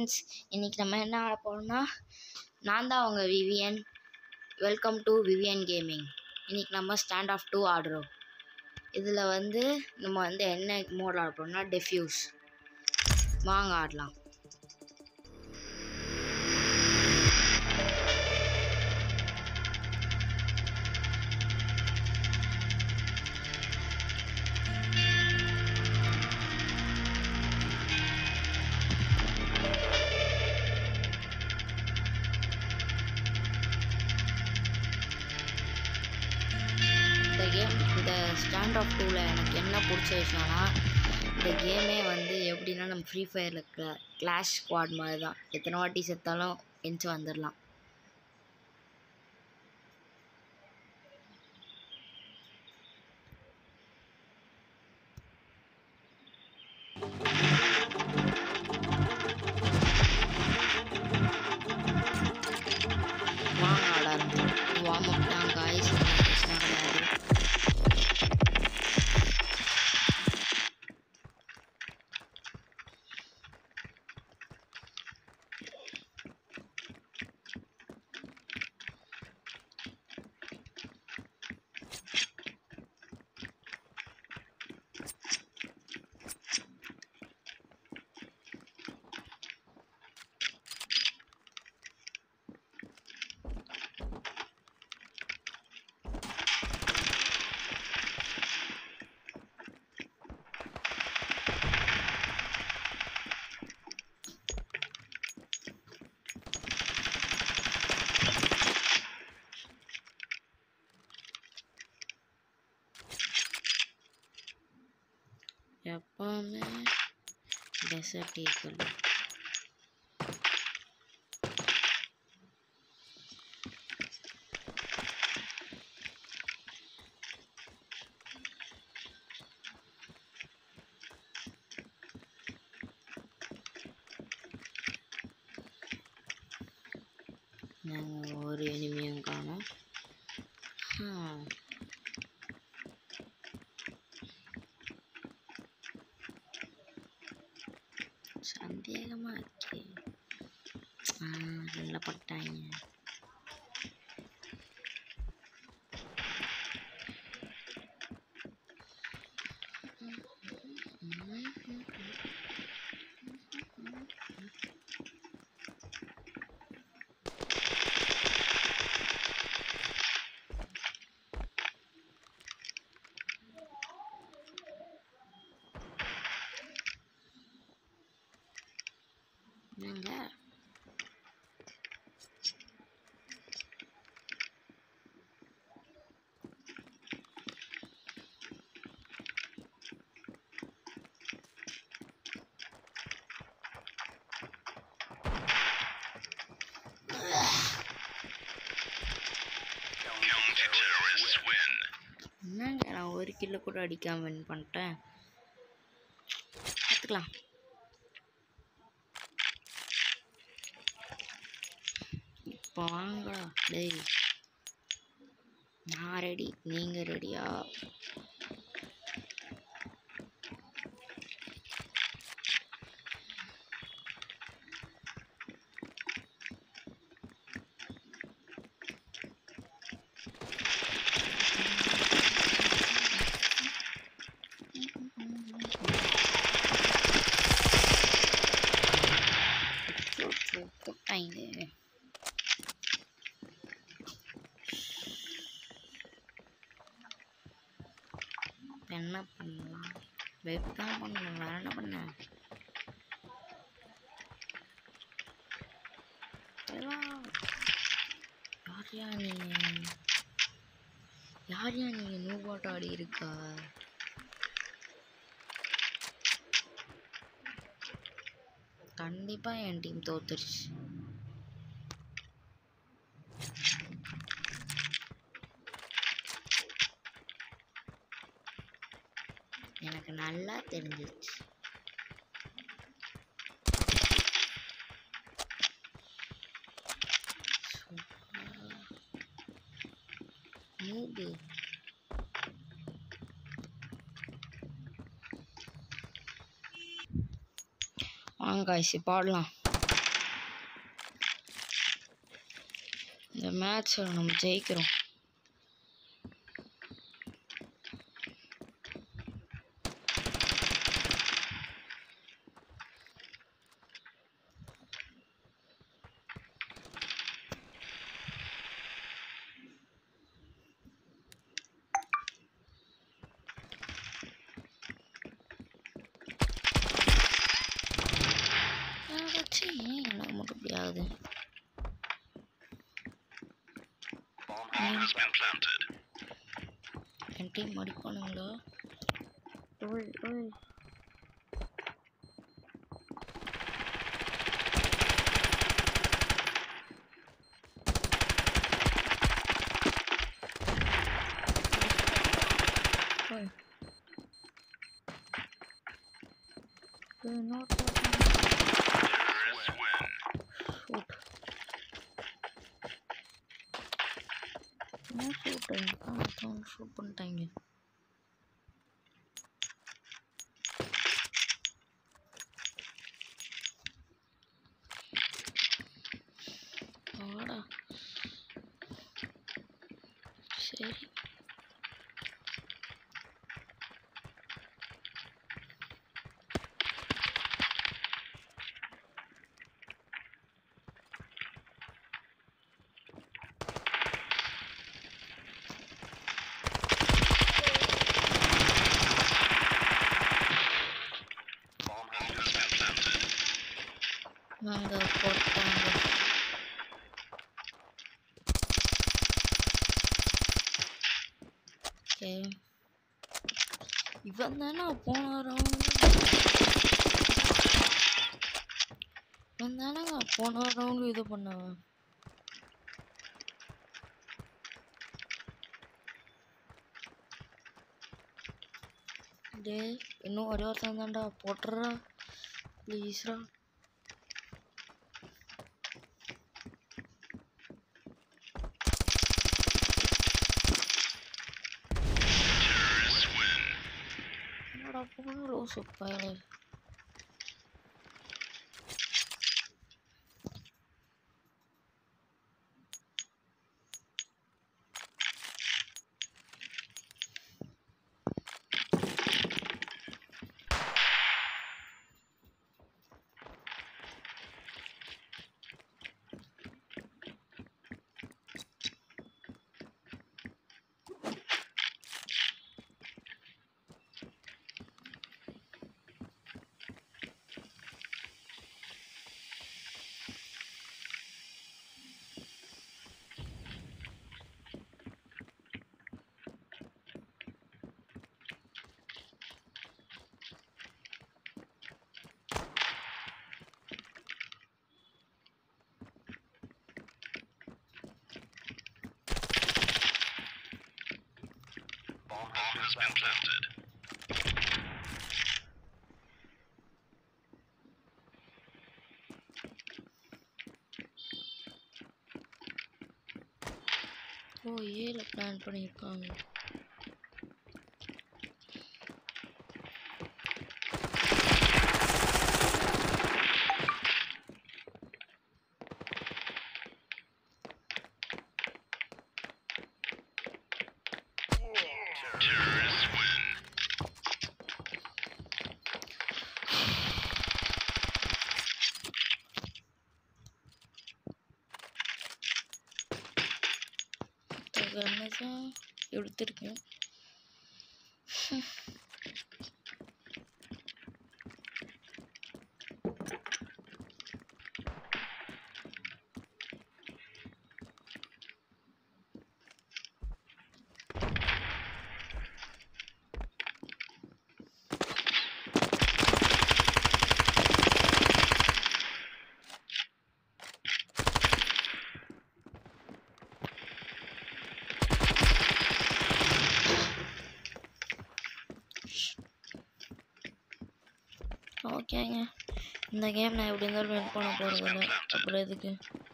Friends இன்றைக்கி நம்ம என்ன ஆட போகிறோம்னா நான் தான் உங்கள் Vivian welcome to Vivian gaming இன்றைக்கி நம்ம ஸ்டாண்ட் ஆஃப் டூ ஆடுறோம் இதில் வந்து நம்ம வந்து என்ன மோட் ஆட போகிறோம்னா டெஃப்யூஸ் வாங்க ஆடலாம் இந்த கேம் இந்த ஸ்டாண்ட் ஆஃப் டூவில் எனக்கு என்ன பிடிச்ச விஷயம்னா இந்த கேமே வந்து எப்படின்னா நம்ம ஃப்ரீ ஃபயரில் கிளா கிளாஷ் ஸ்குவாட் மாதிரி தான் எத்தனை வாட்டி செத்தாலும் எஞ்சி வந்துடலாம் வாங்க ஆட ஆரம்பிச்சோம் வார்ம் அப் தான் காய்ஸ் பிரச்சனை கிடையாது எப்பவுமே டெசர்ட் ஈக்குவல் நாங்கள் ஒரு எனிமையும் காணோம் ஹம். சந்தேகமா இருக்கே ஆ நல்லா பட்டாங்க என்னங்க என்னங்க நான் ஒரு கிலோ கூட அடிக்காம வின் பண்ணிட்டேன் பார்த்துக்கலாம் இப்போ வாங்கடா டேய் நான் ரெடி நீங்க ரெடியா போட்டாங்க இப்ப என்ன பண்ணலாம் வெயிட் தான் பண்ணணும் வேற என்ன பண்ண எல்லாம் யார்யா நீங்க யார்யா நீங்க நூபாட்டம் ஆடி இருக்கா கண்டிப்பா என் டீம் தோத்துருச்சு எனக்கு நல்லா தெரிஞ்சிச்சு மூடு வாங்க காய்ச்சி பாடலாம் மேட்ச்சில் நம்ம ஜெயிக்கிறோம் ஏதாச்சு ஏன் எனக்கு மட்டும் இப்படி ஆகுது என் டீம் அடிப்பானுங்களா ஓய் ஓய் ஓய். ஏய், not that one. Shoot. என்ன ஷூட் ஆ ஷூட் பண்ணிட்டாங்க வாடா சரி நாங்கள் போட்டாங்க ஓகே இவன் தானே போன ரவுண்டு இவன் தானேங்க போன ரவுண்டு இது பண்ணவன் டேய் இன்னும் ஒரே ஒருத்தன் தான்டா போட்டுறா ப்ளீஸ்ரா என்னடா போன ரோஸ் பயலே ஓ ஏல பிளான் பண்ணியிருக்காங்க கன்னு தான் எடுத்திருக்கேன் ஓகேங்க இந்த கேம் நான் எப்படி இருந்தாலும் வின் பண்ண போகிறதில்ல அப்புறம் எதுக்கு